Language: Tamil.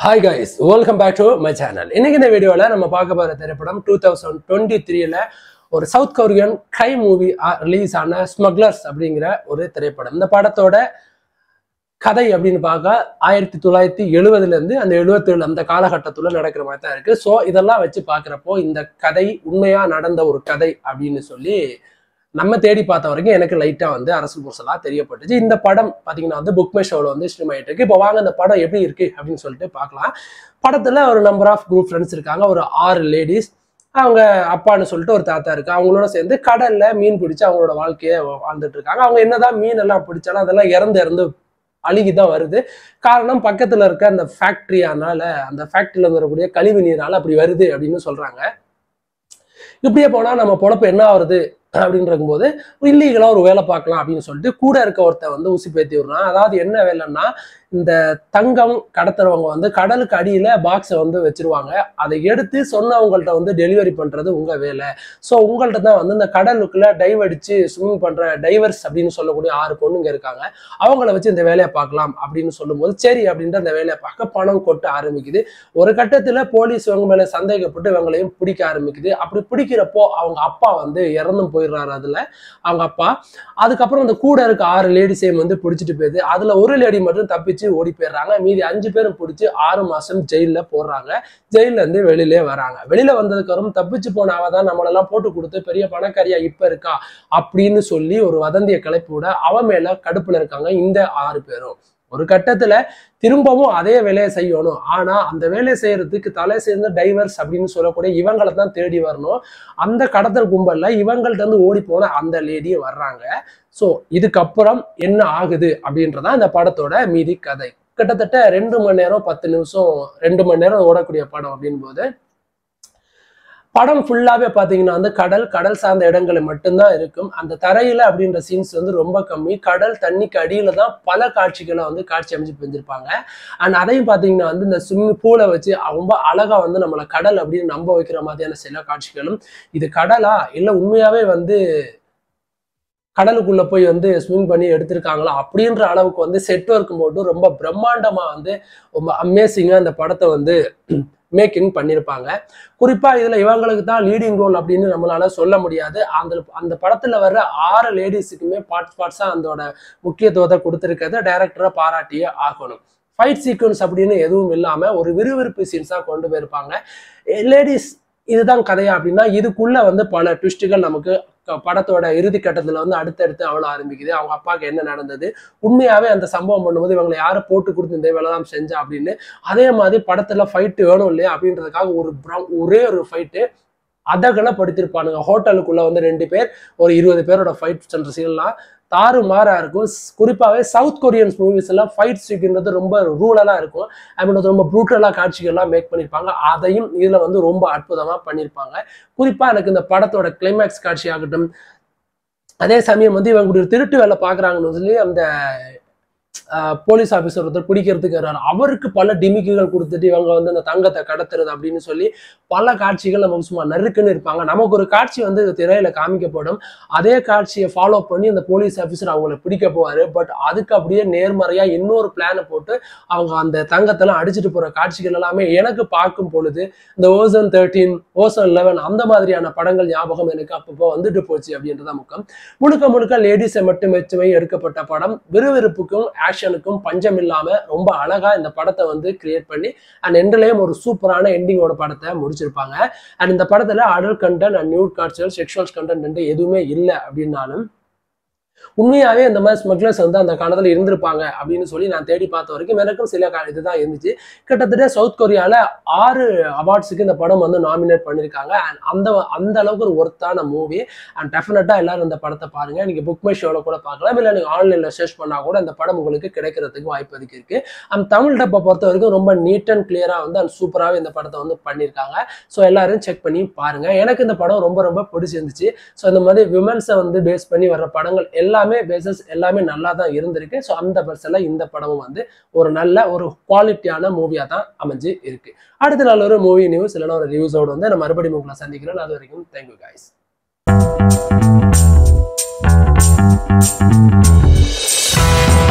hi guys welcome back to my channel இன்னைக்கு இந்த வீடியோவில் நம்ம பார்க்க போகிற திரைப்படம் டூ தௌசண்ட் டுவெண்ட்டி த்ரீல ஒரு சவுத் கொரியன் கை மூவி ரிலீஸ் ஆன ஸ்மக்லர்ஸ் அப்படிங்கிற ஒரு திரைப்படம் இந்த படத்தோட கதை அப்படின்னு பார்க்க ஆயிரத்தி தொள்ளாயிரத்தி எழுபதுலேருந்து அந்த எழுபத்தேழு அந்த காலகட்டத்துல நடக்கிற மாதிரி தான் இருக்கு ஸோ இதெல்லாம் வச்சு பார்க்குறப்போ இந்த கதை உண்மையா நடந்த ஒரு கதை அப்படின்னு சொல்லி நம்ம தேடி பார்த்த வரைக்கும் எனக்கு லைட்டாக வந்து அரசு புரசலாக தெரியப்பட்டுச்சு இந்த படம் பார்த்தீங்கன்னா வந்து புக் மை ஷோவில் வந்து ஸ்ட்ரீம் ஆகிட்டு இருக்கு இப்போ வாங்க இந்த படம் எப்படி இருக்கு அப்படின்னு சொல்லிட்டு பார்க்கலாம் படத்தில் ஒரு நம்பர் ஆஃப் குரூப் ஃப்ரெண்ட்ஸ் இருக்காங்க ஒரு ஆறு லேடிஸ் அவங்க அப்பான்னு சொல்லிட்டு ஒரு தாத்தா இருக்கு அவங்களோட சேர்ந்து கடல்ல மீன் பிடிச்சு அவங்களோட வாழ்க்கையை வாழ்ந்துட்டு இருக்காங்க அவங்க என்னதான் மீன் எல்லாம் பிடிச்சாலும் அதெல்லாம் இறந்து இறந்து அழுகி தான் வருது காரணம் பக்கத்துல இருக்க அந்த ஃபேக்டரியானால அந்த ஃபேக்டரியில வரக்கூடிய கழிவு நீரால அப்படி வருது அப்படின்னு சொல்றாங்க இப்படியே போனா நம்ம பொழப்பு என்ன ஆகுறது அப்படின்னு இருக்கும்போது இல்லீகலா ஒரு வேலை பார்க்கலாம் அப்படின்னு சொல்லிட்டு கூட இருக்க ஒருத்தன் வந்து ஊசி பேத்தி விடுறான் அதாவது என்ன வேலைன்னா இந்த தங்கம் கடத்துறவங்க வந்து கடலுக்கு அடியில பாக்ஸை வந்து வச்சிருவாங்க அதை எடுத்து சொன்னவங்கள்ட்ட வந்து டெலிவரி பண்றது உங்க வேலை ஸோ உங்கள்ட்ட தான் வந்து இந்த கடலுக்குள்ள டைவ் அடிச்சு ஸ்விம்மிங் பண்ற டைவர்ஸ் அப்படின்னு சொல்லக்கூடிய ஆறு பொண்ணுங்க இருக்காங்க அவங்கள வச்சு இந்த வேலையை பார்க்கலாம் அப்படின்னு சொல்லும்போது சரி அப்படின்ட்டு அந்த வேலையை பார்க்க பணம் கொட்ட ஆரம்பிக்குது ஒரு கட்டத்துல போலீஸ் இவங்க மேல சந்தேகப்பட்டு இவங்களையும் பிடிக்க ஆரம்பிக்குது அப்படி பிடிக்கிறப்போ அவங்க அப்பா வந்து இறந்தும் போயிடுறாரு அதுல அவங்க அப்பா அதுக்கப்புறம் அந்த கூட இருக்க ஆறு லேடிஸையும் வந்து பிடிச்சிட்டு போயிடுது அதுல ஒரு லேடி மட்டும் தப்பிச்சு ஓடி போயிடுறாங்க மீதி அஞ்சு பேரும் பிடிச்சி ஆறு மாசம் ஜெயில போடுறாங்க ஜெயில இருந்து வெளியிலே வராங்க வெளியில வந்ததுக்கு அப்புறம் தப்பிச்சு போன அவ தான் நம்மளெல்லாம் போட்டு கொடுத்து பெரிய பணக்காரியா இப்ப இருக்கா அப்படின்னு சொல்லி ஒரு வதந்தியை கிளப்பி விட அவ மேல கடுப்புல இருக்காங்க இந்த ஆறு பேரும் ஒரு கட்டத்துல திரும்பவும் அதே வேலையை செய்யணும் ஆனா அந்த வேலையை செய்யறதுக்கு தலை சேர்ந்த டைவர்ஸ் அப்படின்னு சொல்லக்கூடிய இவங்களை தான் தேடி வரணும் அந்த கடத்தல் கும்பல்ல இவங்கள்ட்ட இருந்து ஓடி போன அந்த லேடியை வர்றாங்க ஸோ இதுக்கப்புறம் என்ன ஆகுது அப்படின்றதான் இந்த படத்தோட மீதி கதை கிட்டத்தட்ட ரெண்டு மணி நேரம் பத்து நிமிஷம் ரெண்டு மணி நேரம் ஓடக்கூடிய படம் அப்படின் போது படம் ஃபுல்லாவே பாத்தீங்கன்னா வந்து கடல் கடல் சார்ந்த இடங்கள் மட்டும்தான் இருக்கும் அந்த தரையில அப்படின்ற சீன்ஸ் வந்து ரொம்ப கம்மி கடல் தண்ணிக்கு அடியில தான் பல காட்சிகளை வந்து காட்சி அமைச்சு பெஞ்சிருப்பாங்க அண்ட் அதையும் பாத்தீங்கன்னா வந்து இந்த ஸ்விம்மிங் பூலை வச்சு ரொம்ப அழகா வந்து நம்மளை கடல் அப்படின்னு நம்ப வைக்கிற மாதிரியான சில காட்சிகளும் இது கடலா இல்ல உண்மையாவே வந்து கடலுக்குள்ள போய் வந்து ஸ்விம் பண்ணி எடுத்திருக்காங்களா அப்படின்ற அளவுக்கு வந்து செட் ஒர்க்கும் போட்டு ரொம்ப பிரம்மாண்டமா வந்து ரொம்ப அமேசிங்கா அந்த படத்தை வந்து மேக்கிங் பண்ணியிருப்பாங்க குறிப்பா இதுல இவங்களுக்கு தான் லீடிங் ரோல் அப்படின்னு நம்மளால சொல்ல முடியாது அந்த அந்த படத்துல வர்ற ஆறு லேடிஸுக்குமே பார்ட்ஸ் பார்ட்ஸா அதோட முக்கியத்துவத்தை கொடுத்துருக்கிறத டைரக்டரா பாராட்டியே ஆகணும் ஃபைட் சீக்வன்ஸ் அப்படின்னு எதுவும் இல்லாம ஒரு விறுவிறுப்பு சீன்ஸா கொண்டு போயிருப்பாங்க லேடிஸ் இதுதான் கதையா அப்படின்னா இதுக்குள்ள வந்து பல ட்விஸ்ட்டுகள் நமக்கு படத்தோட இறுதி கட்டத்துல வந்து அடுத்தடுத்து அவ்வளோ ஆரம்பிக்குது அவங்க அப்பாவுக்கு என்ன நடந்தது உண்மையாவே அந்த சம்பவம் பண்ணும்போது இவங்களை யாரை போட்டு கொடுத்து இந்த வேலை தான் செஞ்சா அப்படின்னு அதே மாதிரி படத்துல ஃபைட்டு வேணும் இல்லையா அப்படின்றதுக்காக ஒரு ஒரே ஒரு ஃபைட்டு அதகல படுத்திருப்பானுங்க ஹோட்டலுக்குள்ள வந்து ரெண்டு பேர் ஒரு இருபது பேரோட ஃபைட் சென்ற சீன்லாம் தாறு மாறா இருக்கும் குறிப்பாகவே சவுத் கொரியன்ஸ் மூவிஸ் எல்லாம் ஃபைட் சீக்கின்றது ரொம்ப ரூலலாக இருக்கும் அப்படின்றது ரொம்ப ப்ரூட்டலாக காட்சிகள்லாம் மேக் பண்ணியிருப்பாங்க அதையும் இதில் வந்து ரொம்ப அற்புதமாக பண்ணியிருப்பாங்க குறிப்பாக எனக்கு இந்த படத்தோட கிளைமேக்ஸ் காட்சி ஆகட்டும் அதே சமயம் வந்து இவங்க ஒரு திருட்டு வேலை பார்க்குறாங்கன்னு சொல்லி அந்த போலீஸ் ஆஃபீஸர் ஒருத்தர் பிடிக்கிறதுக்கு வர்றாரு அவருக்கு பல டிமிக்குகள் கொடுத்துட்டு இவங்க வந்து அந்த தங்கத்தை கடத்துறது அப்படின்னு சொல்லி பல காட்சிகள் நமக்கு சும்மா நறுக்குன்னு இருப்பாங்க நமக்கு ஒரு காட்சி வந்து திரையில காமிக்கப்படும் அதே காட்சியை ஃபாலோ பண்ணி அந்த போலீஸ் ஆஃபீஸர் அவங்கள பிடிக்க போவாரு பட் அதுக்கு அப்படியே நேர்மறையா இன்னொரு பிளானை போட்டு அவங்க அந்த தங்கத்தெல்லாம் அடிச்சுட்டு போற காட்சிகள் எல்லாமே எனக்கு பார்க்கும் பொழுது இந்த ஓசன் தேர்ட்டீன் ஓசன் லெவன் அந்த மாதிரியான படங்கள் ஞாபகம் எனக்கு அப்பப்போ வந்துட்டு போச்சு அப்படின்றத முக்கம் முழுக்க முழுக்க லேடிஸை மட்டும் வச்சுமை எடுக்கப்பட்ட படம் விறுவிறுப்புக்கும் ஆக்ஷனுக்கும் பஞ்சம் இல்லாம ரொம்ப அழகா இந்த படத்தை வந்து கிரியேட் பண்ணி அண்ட் எண்ட்லயும் ஒரு சூப்பரான எண்டிங்கோட படத்தை முடிச்சிருப்பாங்க அண்ட் இந்த படத்துல அடல் கண்டென்ட் அண்ட் நியூட் காட்சிகள் செக்ஷுவல்ஸ் கண்டென்ட் எதுவுமே இல்லை அப்படின்னாலும் உண்மையாவே இந்த மாதிரி ஸ்மக்லர்ஸ் வந்து அந்த காலத்துல இருந்திருப்பாங்க அப்படின்னு சொல்லி நான் தேடி பார்த்த வரைக்கும் எனக்கும் சில இதுதான் இருந்துச்சு கிட்டத்தட்ட சவுத் கொரியால ஆறு அவார்ட்ஸுக்கு இந்த படம் வந்து நாமினேட் பண்ணியிருக்காங்க அண்ட் அந்த அந்த அளவுக்கு ஒரு ஒர்த்தான மூவி அண்ட் டெஃபினட்டா எல்லாரும் இந்த படத்தை பாருங்க நீங்க புக் மை ஷோல கூட பார்க்கலாம் இல்லை நீங்க ஆன்லைன்ல சர்ச் பண்ணா கூட இந்த படம் உங்களுக்கு கிடைக்கிறதுக்கு வாய்ப்பு அதுக்கு இருக்கு அந்த தமிழ் டப்பை பொறுத்த வரைக்கும் ரொம்ப நீட் அண்ட் கிளியரா வந்து அண்ட் சூப்பராகவே இந்த படத்தை வந்து பண்ணியிருக்காங்க ஸோ எல்லாரும் செக் பண்ணி பாருங்க எனக்கு இந்த படம் ரொம்ப ரொம்ப பிடிச்சிருந்துச்சு ஸோ இந்த மாதிரி விமன்ஸை வந்து பேஸ் பண்ணி வர்ற படங்கள் எல்லாமே பேசஸ் எல்லாமே நல்லா தான் இருந்திருக்கு ஸோ அந்த பர்சனில் இந்த படமும் வந்து ஒரு நல்ல ஒரு குவாலிட்டியான மூவியாக தான் அமைஞ்சு இருக்கு அடுத்த நாள் ஒரு மூவி நியூஸ் இல்லைன்னா ஒரு ரிவ்யூஸோடு வந்து நான் மறுபடியும் உங்களை சந்திக்கிறேன் அது வரைக்கும் தேங்க்யூ கைஸ்